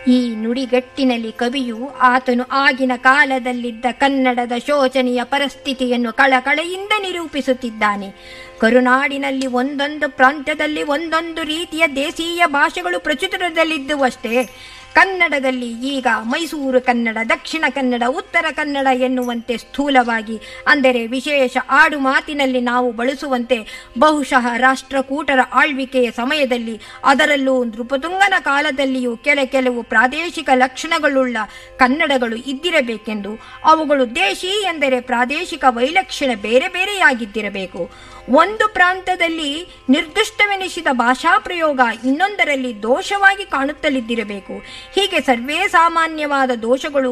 ಈ ನುಡಿಗಟ್ಟಿನಲ್ಲಿ ಕವಿಯು ಆತನು ಆಗಿನ ಕಾಲದಲ್ಲಿದ್ದ ಕನ್ನಡದ ಶೋಚನೀಯ ಪರಿಸ್ಥಿತಿಯನ್ನು ಕಳಕಳೆಯಿಂದ ನಿರೂಪಿಸುತ್ತಿದ್ದಾನೆ ಕರುನಾಡಿನಲ್ಲಿ ಒಂದೊಂದು ಪ್ರಾಂತ್ಯದಲ್ಲಿ ಒಂದೊಂದು ರೀತಿಯ ದೇಸೀಯ ಭಾಷೆಗಳು ಪ್ರಚುರದಲ್ಲಿದ್ದುವಷ್ಟೇ ಕನ್ನಡದಲ್ಲಿ ಈಗ ಮೈಸೂರು ಕನ್ನಡ ದಕ್ಷಿಣ ಕನ್ನಡ ಉತ್ತರ ಕನ್ನಡ ಎನ್ನುವಂತೆ ಸ್ಥೂಲವಾಗಿ ಅಂದರೆ ವಿಶೇಷ ಆಡು ಮಾತಿನಲ್ಲಿ ನಾವು ಬಳಸುವಂತೆ ಬಹುಶಃ ರಾಷ್ಟ್ರಕೂಟರ ಆಳ್ವಿಕೆಯ ಸಮಯದಲ್ಲಿ ಅದರಲ್ಲೂ ನೃಪತುಂಗನ ಕಾಲದಲ್ಲಿಯೂ ಕೆಲ ಕೆಲವು ಪ್ರಾದೇಶಿಕ ಲಕ್ಷಣಗಳುಳ್ಳ ಕನ್ನಡಗಳು ಇದ್ದಿರಬೇಕೆಂದು ಅವುಗಳು ದೇಶಿ ಎಂದರೆ ಪ್ರಾದೇಶಿಕ ವೈಲಕ್ಷಣ ಬೇರೆ ಬೇರೆಯಾಗಿದ್ದಿರಬೇಕು ಒಂದು ಪ್ರಾಂತದಲ್ಲಿ ನಿರ್ದಿಷ್ಟವೆನಿಸಿದ ಭಾಷಾ ಪ್ರಯೋಗ ಇನ್ನೊಂದರಲ್ಲಿ ದೋಷವಾಗಿ ಕಾಣುತ್ತಲಿದ್ದಿರಬೇಕು ಹೀಗೆ ಸರ್ವೇ ಸಾಮಾನ್ಯವಾದ ದೋಷಗಳು